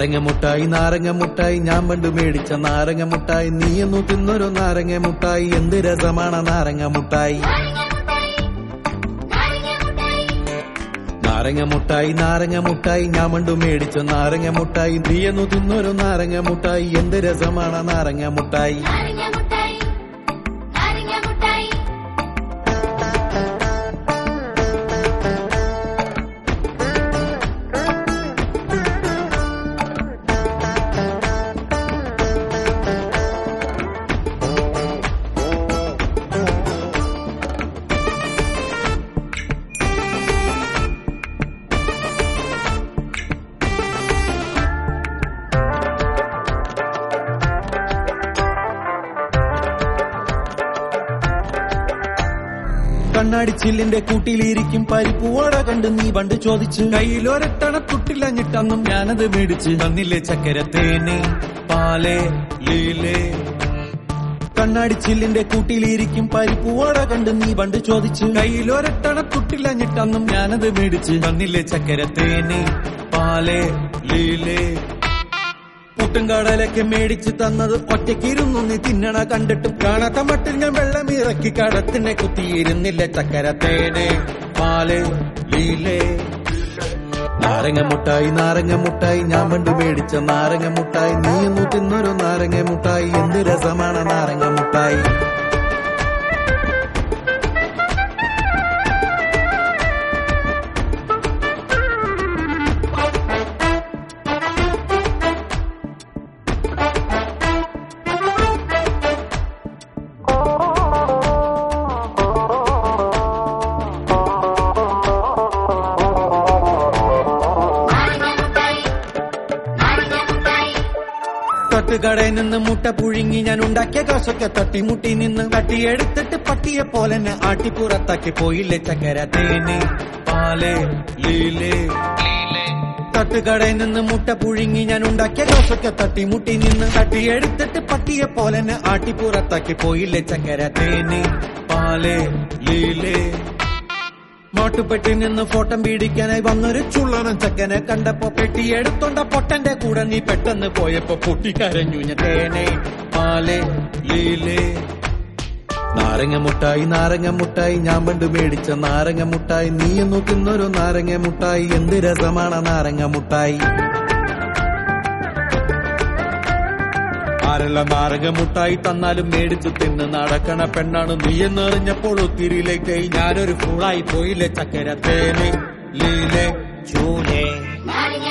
നാരങ്ങ മുട്ടായി നാരങ്ങ മുട്ടായി ഞാൻ പണ്ട് മേടിച്ച നാരങ്ങ മുട്ടായി നീയൊന്നു തിന്നൊരു നാരങ്ങ മുട്ടായി എന്ത് രസമാണ് നാരങ്ങ മുട്ടായി നാരങ്ങ മുട്ടായി നാരങ്ങ മുട്ടായി ഞാൻ പണ്ട് മേടിച്ച നാരങ്ങ മുട്ടായി നീയൊന്നു തിന്നൊരു നാരങ്ങ മുട്ടായി എന്ത് രസമാണ് നാരങ്ങ മുട്ടായി നാരങ്ങ മുട്ടായി നാരങ്ങ മുട്ടായി കണ്ണാടി ചില്ലിന്റെ കൂട്ടിലിരിക്കും പരിപ്പുവട കണ്ട് നീ പണ്ട് ചോദിച്ചു കയ്യിലൊരട്ടണ തുട്ടില്ലഞ്ഞിട്ടന്നും ഞാനത് മേടിച്ച് തന്നില്ലേ ചക്കര തേന് പാലേ ലീലേ കണ്ണാടി ചില്ലിന്റെ കൂട്ടിലിരിക്കും പരിപ്പുവട കണ്ട് നീ പണ്ട് ചോദിച്ചു കയ്യിലൊരട്ടണ തുട്ടില്ലഞ്ഞിട്ടന്നും ഞാനത് മേടിച്ച് തന്നില്ലേ ചക്കര തേന് പാലേ ലീലേ പുട്ടും കടലൊക്കെ മേടിച്ച് തന്നത് ഒറ്റയ്ക്കിരുന്നു നീ തിന്നണ കണ്ടിട്ടും കാണാത്ത മട്ടിൽ ഞാൻ വെള്ളം ഇറക്കി കടത്തിനെ കുത്തിയിരുന്നില്ല ചക്കര തേനെ പാല് ലീലേ നാരങ്ങ മുട്ടായി നാരങ്ങ മുട്ടായി ഞാൻ പണ്ട് മേടിച്ച നാരങ്ങ മുട്ടായി നീ ഒന്ന് തിന്നൊരു നാരങ്ങ മുട്ടായി എന്ത് രസമാണ് നാരങ്ങ മുട്ടായി നാരങ്ങ മുട്ടായി നാരങ്ങ മുട്ടായി തട്ടുകടയിൽ നിന്ന് മുട്ട പുഴുങ്ങി ഞാൻ ഉണ്ടാക്കിയ കാശൊക്കെ തട്ടിമുട്ടി നിന്ന് തട്ടിയെടുത്തിട്ട് പട്ടിയെ പോലെ തന്നെ ആട്ടിപ്പുറത്താക്കി പോയില്ലേ ചക്കര തേന് പാല് ലീലേ തട്ടുകടയിൽ നിന്ന് മുട്ട പുഴുങ്ങി ഞാൻ ഉണ്ടാക്കിയ കാശൊക്കെ തട്ടിമുട്ടി നിന്ന് തട്ടിയെടുത്തിട്ട് പട്ടിയെ പോലെ തന്നെ ആട്ടിപ്പുറത്താക്കി പോയില്ലേ ചക്കര തേന് പാല് ലീലേ മോട്ടുപെട്ടി നിന്ന് ഫോട്ടം പീടിക്കാനായി വന്നൊരു ചുള്ളനം ചക്കനെ കണ്ടപ്പോ പെട്ടി എടുത്തോണ്ട പൊട്ടന്റെ കൂടെ നീ പെട്ടെന്ന് പോയപ്പോ പൊട്ടിക്കരഞ്ഞു ഞാൻ തേനെ പാല് ലീലേ നാരങ്ങ മുട്ടായി നാരങ്ങ മുട്ടായി ഞാൻ പണ്ട് മേടിച്ച നാരങ്ങ മുട്ടായി നീ ഒന്ന് തിന്നൊരു നാരങ്ങ മുട്ടായി എന്ത് രസമാണ് നാരങ്ങ മുട്ടായി ആരുള്ള നാരങ്ങ മുട്ടായി തന്നാലും മേടിച്ചു തിന്ന് നടക്കണ പെണ്ണാണ് നീ എന്നറിഞ്ഞപ്പോൾ ഒത്തിരിയിലേക്കായി ഞാനൊരു ഫൂളായി പോയില്ലേ ചക്കര തേനെ ലീലെ ചൂലേ നാരങ്ങ